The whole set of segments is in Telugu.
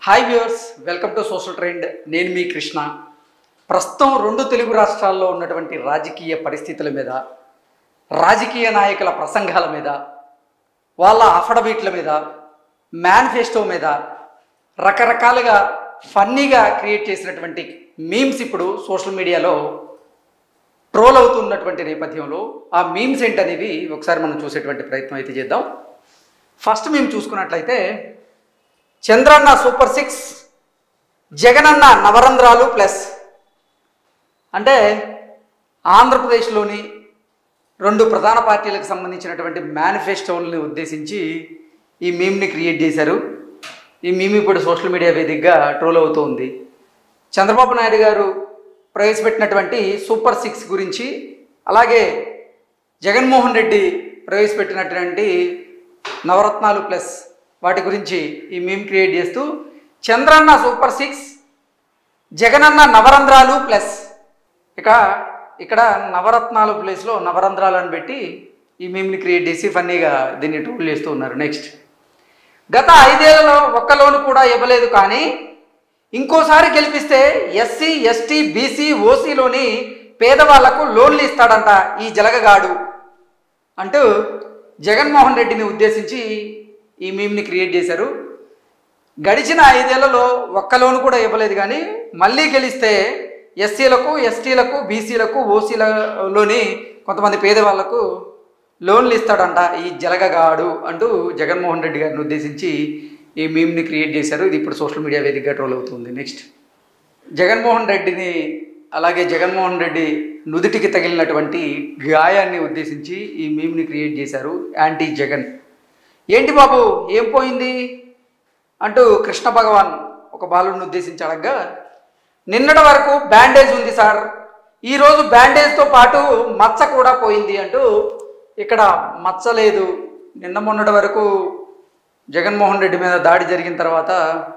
hi viewers welcome to social trend నేను మీ కృష్ణ ప్రస్తుతం రెండు తెలుగు రాష్ట్రాల్లో ఉన్నటువంటి రాజకీయ పరిస్థితుల మీద రాజకీయ నాయకుల ప్రసంగాల మీద వాళ్ళ అఫడవిట్ల మీద మేనిఫెస్టో మీద రకరకాలుగా ఫన్నీగా క్రియేట్ చేసినటువంటి మీమ్స్ ఇప్పుడు సోషల్ మీడియాలో ట్రోల్ అవుతున్నటువంటి నేపథ్యంలో ఆ మీమ్స్ ఏంటనేవి ఒకసారి మనం చూసేటువంటి ప్రయత్నం అయితే చేద్దాం ఫస్ట్ మేము చూసుకున్నట్లయితే చంద్రన్న సూపర్ సిక్స్ జగనన్న నవరంధ్రాలు ప్లస్ అంటే ఆంధ్రప్రదేశ్లోని రెండు ప్రధాన పార్టీలకు సంబంధించినటువంటి మేనిఫెస్టోల్ని ఉద్దేశించి ఈ మీమ్ని క్రియేట్ చేశారు ఈ మీమ్ ఇప్పుడు సోషల్ మీడియా వేదికగా ట్రోల్ అవుతోంది చంద్రబాబు నాయుడు గారు ప్రవేశపెట్టినటువంటి సూపర్ సిక్స్ గురించి అలాగే జగన్మోహన్ రెడ్డి ప్రవేశపెట్టినటువంటి నవరత్నాలు ప్లస్ వాటి గురించి ఈ మీమ్ క్రియేట్ చేస్తూ చంద్రన్న సూపర్ సిక్స్ జగనన్న నవరంధ్రాలు ప్లస్ ఇక ఇక్కడ నవరత్నాలు ప్లేస్లో నవరంధ్రాలు అని పెట్టి ఈ మీమ్ని క్రియేట్ చేసి ఫన్నీగా దీన్ని ట్రోల్ చేస్తూ ఉన్నారు నెక్స్ట్ గత ఐదేళ్లలో ఒక్క లోను కూడా ఇవ్వలేదు కానీ ఇంకోసారి గెలిపిస్తే ఎస్సీ ఎస్టీ బీసీ ఓసీలోని పేదవాళ్లకు లోన్లు ఇస్తాడంట ఈ జలగగాడు అంటూ జగన్మోహన్ రెడ్డిని ఉద్దేశించి ఈ మీమ్ని క్రియేట్ చేశారు గడిచిన ఐదేళ్లలో ఒక్క లోను కూడా ఇవ్వలేదు కానీ మళ్ళీ గెలిస్తే ఎస్సీలకు ఎస్టీలకు బీసీలకు ఓసీలలోని కొంతమంది పేదవాళ్లకు లోన్లు ఇస్తాడంట ఈ జలగగాడు అంటూ జగన్మోహన్ రెడ్డి గారిని ఉద్దేశించి ఈ మీమ్ని క్రియేట్ చేశారు ఇది ఇప్పుడు సోషల్ మీడియా వేదికగా ట్రోల్ అవుతుంది నెక్స్ట్ జగన్మోహన్ రెడ్డిని అలాగే జగన్మోహన్ రెడ్డి నుదుటికి తగిలినటువంటి గాయాన్ని ఉద్దేశించి ఈ మీమ్ని క్రియేట్ చేశారు యాంటీ జగన్ ఏంటి బాబు ఏం పోయింది అంటూ కృష్ణ భగవాన్ ఒక బాలుడిని ఉద్దేశించి అడగగా నిన్నటి వరకు బ్యాండేజ్ ఉంది సార్ ఈరోజు బ్యాండేజ్తో పాటు మచ్చ కూడా పోయింది అంటూ ఇక్కడ మచ్చ లేదు నిన్న మొన్నటి వరకు జగన్మోహన్ రెడ్డి మీద దాడి జరిగిన తర్వాత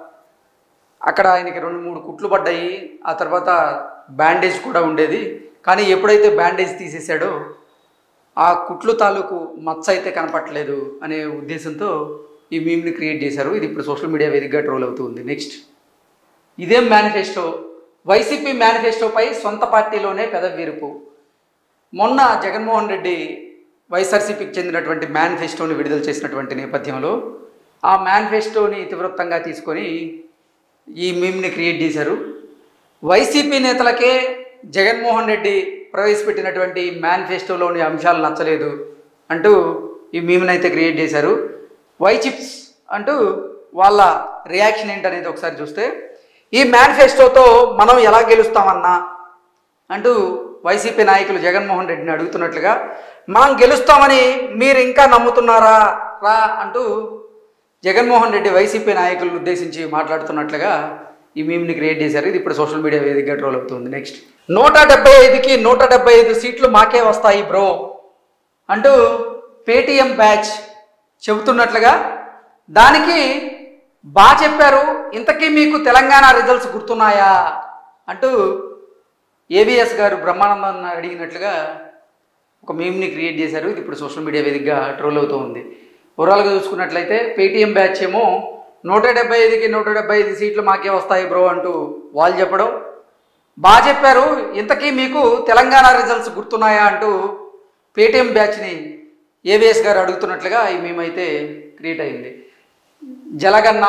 అక్కడ ఆయనకి రెండు మూడు కుట్లు పడ్డాయి ఆ తర్వాత బ్యాండేజ్ కూడా ఉండేది కానీ ఎప్పుడైతే బ్యాండేజ్ తీసేశాడో ఆ కుట్లు తాలూకు మచ్చ అయితే కనపట్లేదు అనే ఉద్దేశంతో ఈ మీమ్ని క్రియేట్ చేశారు ఇది ఇప్పుడు సోషల్ మీడియా వేదికగా ట్రోల్ అవుతుంది నెక్స్ట్ ఇదేం మేనిఫెస్టో వైసీపీ మేనిఫెస్టోపై సొంత పార్టీలోనే పెదవిరుపు మొన్న జగన్మోహన్ రెడ్డి వైఎస్ఆర్సీపీకి చెందినటువంటి మేనిఫెస్టోని విడుదల చేసినటువంటి నేపథ్యంలో ఆ మేనిఫెస్టోని ఇతివృత్తంగా తీసుకొని ఈ మీమ్ని క్రియేట్ చేశారు వైసీపీ నేతలకే జగన్మోహన్ రెడ్డి ప్రవేశపెట్టినటువంటి మేనిఫెస్టోలోని అంశాలు నచ్చలేదు అంటూ ఈ మీమ్ని అయితే క్రియేట్ చేశారు వై చిప్స్ అంటూ వాళ్ళ రియాక్షన్ ఏంటనేది ఒకసారి చూస్తే ఈ మేనిఫెస్టోతో మనం ఎలా గెలుస్తామన్నా అంటూ వైసీపీ నాయకులు జగన్మోహన్ రెడ్డిని అడుగుతున్నట్లుగా మనం గెలుస్తామని మీరు ఇంకా నమ్ముతున్నారా రా అంటూ జగన్మోహన్ రెడ్డి వైసీపీ నాయకులను ఉద్దేశించి మాట్లాడుతున్నట్లుగా ఈ మీమ్ని క్రియేట్ చేశారు ఇది ఇప్పుడు సోషల్ మీడియా వేదికగా ట్రోల్ అవుతుంది నెక్స్ట్ నూట డెబ్బై ఐదుకి నూట డెబ్బై ఐదు సీట్లు మాకే వస్తాయి బ్రో అంటూ పేటీఎం బ్యాచ్ చెబుతున్నట్లుగా దానికి బాగా చెప్పారు ఇంతకీ మీకు తెలంగాణ రిజల్ట్స్ గుర్తున్నాయా అంటూ ఏవిఎస్ గారు బ్రహ్మానందం అడిగినట్లుగా ఒక మీమ్ని క్రియేట్ చేశారు ఇది ఇప్పుడు సోషల్ మీడియా వేదికగా ట్రోల్ అవుతూ ఉంది ఓవరాల్గా చూసుకున్నట్లయితే పేటీఎం బ్యాచ్ ఏమో నూట డెబ్బై ఐదుకి నూట డెబ్బై ఐదు సీట్లు మాకే వస్తాయి బ్రో అంటూ వాళ్ళు చెప్పడం బాగా చెప్పారు ఇంతకీ మీకు తెలంగాణ రిజల్ట్స్ గుర్తున్నాయా అంటూ పేటీఎం బ్యాచ్ని ఏవిఎస్ గారు అడుగుతున్నట్లుగా ఈ మేమైతే క్రియేట్ అయింది జలగన్న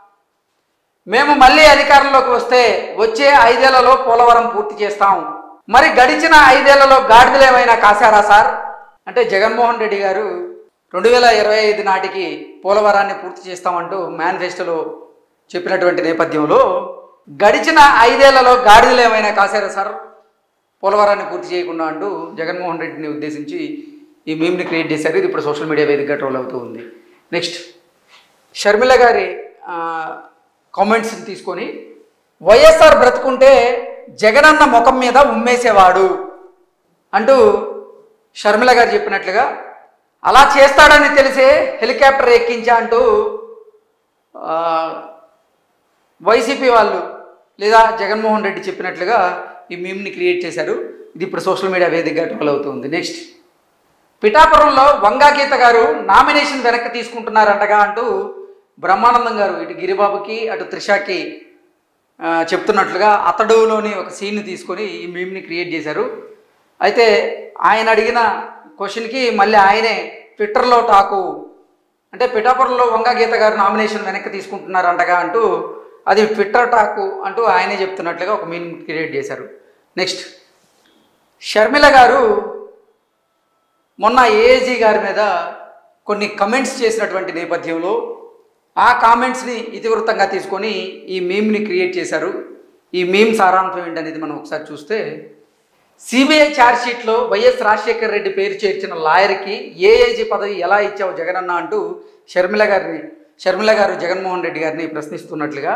మేము మళ్ళీ అధికారంలోకి వస్తే వచ్చే ఐదేళ్లలో పోలవరం పూర్తి చేస్తాం మరి గడిచిన ఐదేళ్లలో గాడిదలు ఏమైనా కాశారా సార్ అంటే జగన్మోహన్ రెడ్డి గారు రెండు వేల ఇరవై ఐదు నాటికి పోలవరాన్ని పూర్తి చేస్తామంటూ మేనిఫెస్టోలో చెప్పినటువంటి నేపథ్యంలో గడిచిన ఐదేళ్లలో గాడిదలు ఏమైనా కాశారా సార్ పోలవరాన్ని పూర్తి చేయకుండా అంటూ జగన్మోహన్ రెడ్డిని ఉద్దేశించి ఈ మీమ్ని క్రియేట్ చేశారు ఇది ఇప్పుడు సోషల్ మీడియా వేదికగా ట్రోల్ అవుతూ ఉంది నెక్స్ట్ షర్మిల గారి కామెంట్స్ని తీసుకొని వైఎస్ఆర్ బ్రతుకుంటే జగనన్న ముఖం మీద ఉమ్మేసేవాడు అంటూ షర్మిల గారు చెప్పినట్లుగా అలా చేస్తాడని తెలిసే హెలికాప్టర్ ఎక్కించా అంటూ ఆ, వైసీపీ వాళ్ళు లేదా జగన్మోహన్ రెడ్డి చెప్పినట్లుగా ఈ మీమ్ని క్రియేట్ చేశారు ఇది ఇప్పుడు సోషల్ మీడియా వేదికగా ట్రోల్ అవుతుంది నెక్స్ట్ పిఠాపురంలో వంగాగీత గారు నామినేషన్ వెనక్కి తీసుకుంటున్నారంటగా అంటూ బ్రహ్మానందం గారు ఇటు గిరిబాబుకి అటు త్రిషాకి ఆ, చెప్తున్నట్లుగా అతడులోని ఒక సీన్ని తీసుకొని ఈ మీమ్ని క్రియేట్ చేశారు అయితే ఆయన అడిగిన క్వశ్చన్కి మళ్ళీ ఆయనే ట్విట్టర్లో టాకు అంటే పిఠాపురంలో వంగ గీత గారు నామినేషన్ వెనక్కి తీసుకుంటున్నారు అంటగా అంటూ అది ట్విట్టర్ టాకు అంటూ ఆయనే చెప్తున్నట్లుగా ఒక మీన్ క్రియేట్ చేశారు నెక్స్ట్ షర్మిల గారు మొన్న ఏఏజీ గారి మీద కొన్ని కమెంట్స్ చేసినటువంటి నేపథ్యంలో ఆ కామెంట్స్ని ఇతివృత్తంగా తీసుకొని ఈ మీమ్ని క్రియేట్ చేశారు ఈ మీమ్ సారాంశం ఏంటనేది మనం ఒకసారి చూస్తే సిబిఐ ఛార్జ్షీట్లో వైఎస్ రాజశేఖర్ రెడ్డి పేరు చేర్చిన లాయర్కి ఏఏజీ పదవి ఎలా ఇచ్చావు జగనన్న అంటూ షర్మిల గారిని షర్మిల గారు జగన్మోహన్ రెడ్డి గారిని ప్రశ్నిస్తున్నట్లుగా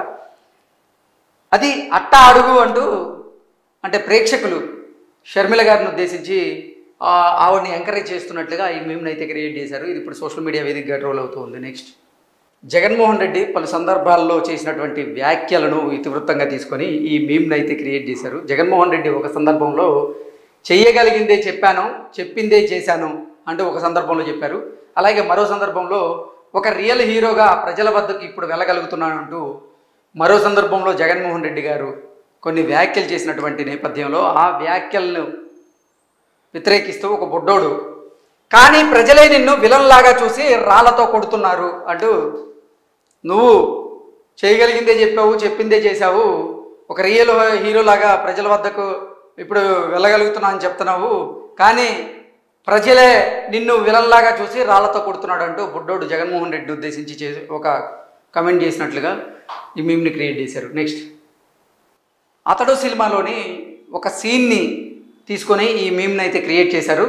అది అట్ట అడుగు అంటూ అంటే ప్రేక్షకులు షర్మిల గారిని ఉద్దేశించి ఆ, ఆవిడని ఎంకరేజ్ చేస్తున్నట్లుగా ఈ మీమ్ని అయితే క్రియేట్ చేశారు ఇది ఇప్పుడు సోషల్ మీడియా వేదికగా ట్రోల్ అవుతుంది నెక్స్ట్ జగన్మోహన్ రెడ్డి పలు సందర్భాల్లో చేసినటువంటి వ్యాఖ్యలను ఇతివృత్తంగా తీసుకొని ఈ మీమ్ని అయితే క్రియేట్ చేశారు జగన్మోహన్ రెడ్డి ఒక సందర్భంలో చెయ్యగలిగిందే చెప్పాను చెప్పిందే చేశాను అంటూ ఒక సందర్భంలో చెప్పారు అలాగే మరో సందర్భంలో ఒక రియల్ హీరోగా ప్రజల వద్దకు ఇప్పుడు వెళ్ళగలుగుతున్నాను అంటూ మరో సందర్భంలో జగన్మోహన్ రెడ్డి గారు కొన్ని వ్యాఖ్యలు చేసినటువంటి నేపథ్యంలో ఆ వ్యాఖ్యలను వ్యతిరేకిస్తూ ఒక బుడ్డోడు కానీ ప్రజలే నిన్ను విలన్లాగా చూసి రాళ్లతో కొడుతున్నారు అంటూ నువ్వు చేయగలిగిందే చెప్పావు చెప్పిందే చేశావు ఒక రియల్ హీరోలాగా ప్రజల వద్దకు ఇప్పుడు వెళ్ళగలుగుతున్నా అని చెప్తున్నావు కానీ ప్రజలే నిన్ను విలన్లాగా చూసి రాళ్లతో కొడుతున్నాడు అంటూ బుడ్డోడు జగన్మోహన్ రెడ్డిని ఉద్దేశించి చేసి ఒక కమెంట్ చేసినట్లుగా ఈ మీమ్ని క్రియేట్ చేశారు నెక్స్ట్ అతడు సినిమాలోని ఒక సీన్ని తీసుకొని ఈ మీమ్ని అయితే క్రియేట్ చేశారు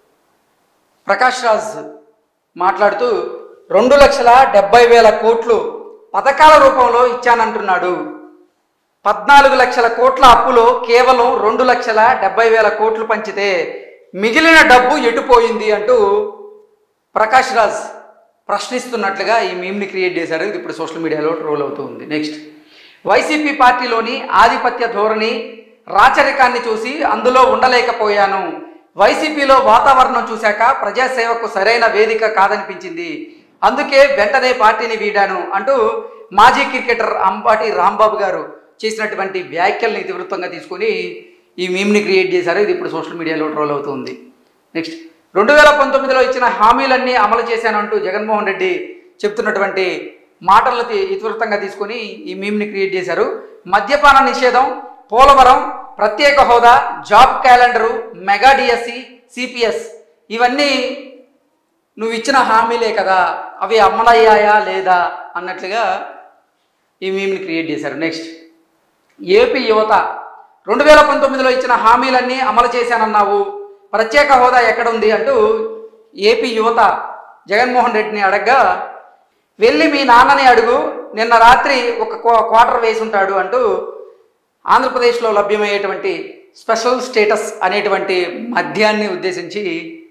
ప్రకాష్ రాజ్ మాట్లాడుతూ రెండు లక్షల డెబ్బై వేల కోట్లు పథకాల రూపంలో ఇచ్చానంటున్నాడు పద్నాలుగు లక్షల కోట్ల అప్పులో కేవలం రెండు లక్షల డెబ్బై వేల కోట్లు పంచితే మిగిలిన డబ్బు ఎటుపోయింది అంటూ ప్రకాష్ రాజ్ ప్రశ్నిస్తున్నట్లుగా ఈ మీమ్ని క్రియేట్ చేశారు ఇది ఇప్పుడు సోషల్ మీడియాలో ట్రోల్ అవుతూ ఉంది నెక్స్ట్ వైసీపీ పార్టీలోని ఆధిపత్య ధోరణి రాచరికాన్ని చూసి అందులో ఉండలేకపోయాను వైసీపీలో వాతావరణం చూశాక ప్రజాసేవకు సరైన వేదిక కాదనిపించింది అందుకే వెంటనే పార్టీని వీడాను అంటూ మాజీ క్రికెటర్ అంబాటి రాంబాబు గారు చేసినటువంటి వ్యాఖ్యల్ని ఇతివృత్తంగా తీసుకొని ఈ మీమ్ని క్రియేట్ చేశారు ఇది ఇప్పుడు సోషల్ మీడియాలో ట్రోల్ అవుతుంది నెక్స్ట్ రెండు వేల పంతొమ్మిదిలో ఇచ్చిన హామీలన్నీ అమలు చేశానంటూ జగన్మోహన్ రెడ్డి చెప్తున్నటువంటి మాటలను తీ- ఇతివృత్తంగా తీసుకొని ఈ మీమ్ని క్రియేట్ చేశారు మద్యపాన నిషేధం పోలవరం ప్రత్యేక హోదా job calendar mega DSC CPS ఇవన్నీ నువ్వు ఇచ్చిన హామీలే కదా అవి అమలయ్యాయా లేదా అన్నట్లుగా ఈ మీమ్ని క్రియేట్ చేశారు నెక్స్ట్ ఏపీ యువత రెండు వేల పంతొమ్మిదిలో ఇచ్చిన హామీలన్నీ అమలు చేశానన్నావు ప్రత్యేక హోదా ఎక్కడుంది అంటూ ఏపీ యువత జగన్మోహన్ రెడ్డిని అడగ్గా వెళ్ళి మీ నాన్నని అడుగు నిన్న రాత్రి ఒక క్వా- క్వార్టర్ వేసి ఉంటాడు అంటూ ఆంధ్రప్రదేశ్లో లభ్యమయ్యేటువంటి స్పెషల్ స్టేటస్ అనేటువంటి మద్యాన్ని ఉద్దేశించి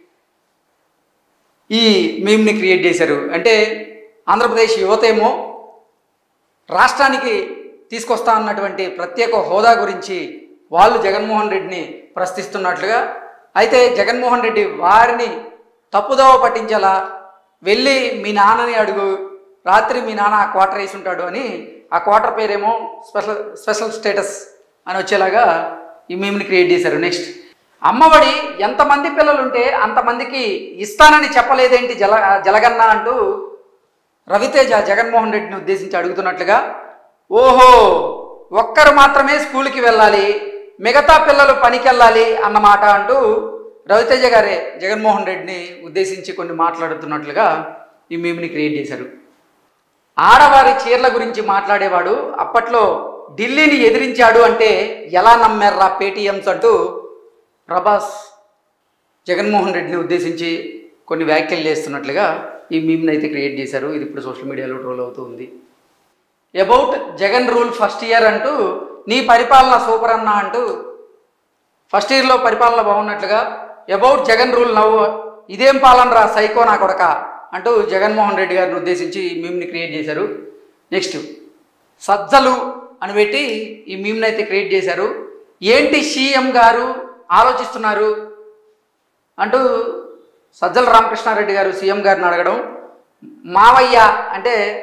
ఈ మీమ్ని క్రియేట్ చేశారు అంటే ఆంధ్రప్రదేశ్ యువత ఏమో రాష్ట్రానికి తీసుకొస్తా అన్నటువంటి ప్రత్యేక హోదా గురించి వాళ్ళు జగన్మోహన్ రెడ్డిని ప్రశ్నిస్తున్నట్లుగా అయితే జగన్మోహన్ రెడ్డి వారిని తప్పుదోవ పట్టించేలా వెళ్ళి మీ నాన్నని అడుగు రాత్రి మీ నాన్న ఆ క్వార్టర్ వేసి ఉంటాడు అని ఆ క్వార్టర్ పేరేమో స్పెషల్ స్పెషల్ స్టేటస్ అని వచ్చేలాగా ఈ మీమ్ని క్రియేట్ చేశారు నెక్స్ట్ అమ్మఒడి ఎంతమంది పిల్లలుంటే అంతమందికి ఇస్తానని చెప్పలేదేంటి జల జలగన్న అంటూ రవితేజ జగన్మోహన్ రెడ్డిని ఉద్దేశించి అడుగుతున్నట్లుగా ఓహో ఒక్కరు మాత్రమే స్కూల్కి వెళ్ళాలి మిగతా పిల్లలు పనికి వెళ్ళాలి అన్నమాట అంటూ రవితేజ గారే జగన్మోహన్ రెడ్డిని ఉద్దేశించి కొన్ని మాట్లాడుతున్నట్లుగా ఈ మీమ్ని క్రియేట్ చేశారు ఆడవారి చీరల గురించి మాట్లాడేవాడు అప్పట్లో ఢిల్లీని ఎదిరించాడు అంటే ఎలా నమ్మారా పేటీఎంస్ అంటూ ప్రభాస్ జగన్మోహన్ రెడ్డిని ఉద్దేశించి కొన్ని వ్యాఖ్యలు చేస్తున్నట్లుగా ఈ మీమ్ని అయితే క్రియేట్ చేశారు ఇది ఇప్పుడు సోషల్ మీడియాలో ట్రోల్ అవుతూ ఉంది about Jagan rule first year అంటూ నీ పరిపాలన సూపర్ అన్న అంటూ ఫస్ట్ ఇయర్లో పరిపాలన బాగున్నట్లుగా అబౌట్ జగన్ రూల్ నవ్వు ఇదేం పాలన రా సైకో నా కొడక అంటూ జగన్మోహన్ రెడ్డి గారిని ఉద్దేశించి ఈ మీమ్ని క్రియేట్ చేశారు నెక్స్ట్ సజ్జలు అని పెట్టి ఈ మీమ్ని అయితే క్రియేట్ చేశారు ఏంటి సీఎం గారు ఆలోచిస్తున్నారు అంటూ సజ్జల రామకృష్ణారెడ్డి గారు సీఎం గారిని అడగడం మావయ్య అంటే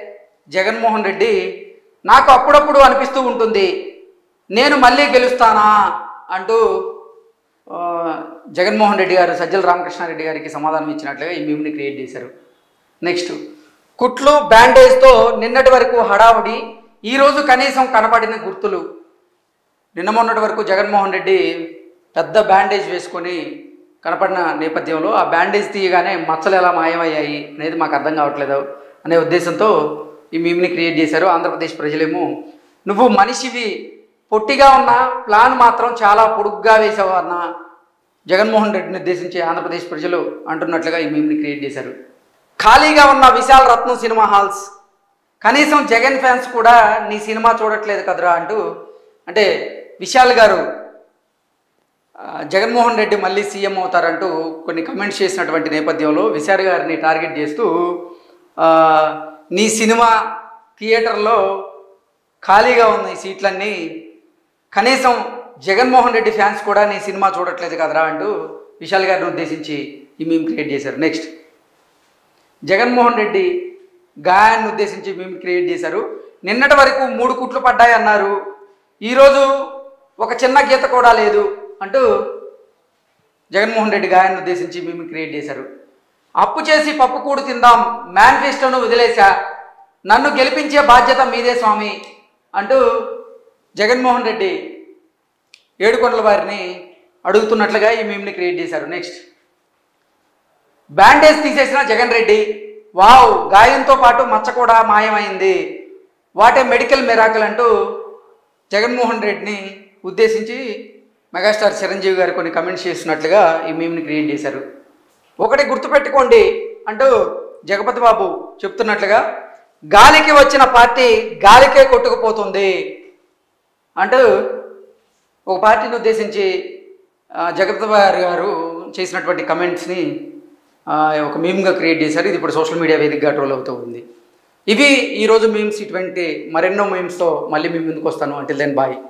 జగన్మోహన్ రెడ్డి నాకు అప్పుడప్పుడు అనిపిస్తూ ఉంటుంది నేను మళ్ళీ గెలుస్తానా అంటూ ఆ, జగన్మోహన్ రెడ్డి గారు సజ్జల రామకృష్ణారెడ్డి గారికి సమాధానం ఇచ్చినట్లుగా ఈ మీమ్ని క్రియేట్ చేశారు నెక్స్ట్ కుట్లు బ్యాండేజ్తో నిన్నటి వరకు హడావుడి ఈరోజు కనీసం కనపడిన గుర్తులు నిన్న మొన్నటి వరకు జగన్మోహన్ రెడ్డి పెద్ద బ్యాండేజ్ వేసుకొని కనపడిన నేపథ్యంలో ఆ బ్యాండేజ్ తీయగానే మచ్చలు ఎలా మాయమయ్యాయి అనేది మాకు అర్థం కావట్లేదు అనే ఉద్దేశంతో ఈ మీమ్ని క్రియేట్ చేశారు ఆంధ్రప్రదేశ్ ప్రజలేమో నువ్వు మనిషివి పొట్టిగా ఉన్న ప్లాన్ మాత్రం చాలా పొడుగ్గా వేసావు అన్న జగన్మోహన్ రెడ్డిని ఉద్దేశించి ఆంధ్రప్రదేశ్ ప్రజలు అంటున్నట్లుగా ఈ మీమ్ని క్రియేట్ చేశారు ఖాళీగా ఉన్న విశాల్ రత్నం సినిమా హాల్స్ కనీసం జగన్ ఫ్యాన్స్ కూడా నీ సినిమా చూడట్లేదు కదరా అంటూ అంటే విశాల్ గారు ఆ, జగన్మోహన్ రెడ్డి మళ్ళీ సీఎం అవుతారంటూ కొన్ని కమెంట్స్ చేసినటువంటి నేపథ్యంలో విశాల్ గారిని టార్గెట్ చేస్తూ ఆ, నీ సినిమా థియేటర్లో ఖాళీగా ఉన్న ఈ సీట్లన్నీ కనీసం జగన్మోహన్ రెడ్డి ఫ్యాన్స్ కూడా నీ సినిమా చూడట్లేదు కదరా అంటూ విశాల్ గారిని ఉద్దేశించి ఈ మేము క్రియేట్ చేశారు నెక్స్ట్ జగన్మోహన్ రెడ్డి గాయాన్ని ఉద్దేశించి మేము క్రియేట్ చేశారు నిన్నటి వరకు మూడు కుట్లు పడ్డాయన్నారు ఈరోజు ఒక చిన్న గీత కూడా లేదు అంటూ జగన్మోహన్ రెడ్డి గాయాన్ని ఉద్దేశించి మేము క్రియేట్ చేశారు అప్పు చేసి పప్పు కూడు తిందాం మేనిఫెస్టోను వదిలేశా నన్ను గెలిపించే బాధ్యత మీదే స్వామి అంటూ జగన్మోహన్ రెడ్డి ఏడుకొండల వారిని అడుగుతున్నట్లుగా ఈ మీమ్ని క్రియేట్ చేశారు నెక్స్ట్ బ్యాండేజ్ తీసేసిన జగన్ రెడ్డి వావ్ గాయంతో పాటు మచ్చ కూడా మాయమైంది వాటే మెడికల్ మిరాకల్ అంటూ జగన్మోహన్ రెడ్డిని ఉద్దేశించి మెగాస్టార్ చిరంజీవి గారు కొన్ని కమెంట్స్ చేసినట్లుగా ఈ మీమ్ని క్రియేట్ చేశారు ఒకటి గుర్తుపెట్టుకోండి అంటూ జగపతి బాబు చెప్తున్నట్లుగా గాలికి వచ్చిన పార్టీ గాలికే కొట్టుకుపోతుంది అంటూ ఒక పార్టీని ఉద్దేశించి ఆ, జగపతి బాబు గారు చేసినటువంటి కమెంట్స్ని ఆ, ఒక మీమ్గా క్రియేట్ చేశారు ఇది ఇప్పుడు సోషల్ మీడియా వేదికగా ట్రోల్ అవుతూ ఉంది ఇవి ఈరోజు మీమ్స్ ఇటువంటి మరెన్నో మీమ్స్తో మళ్ళీ మీ ముందుకు వస్తాను అంటిల్ దెన్ బాయ్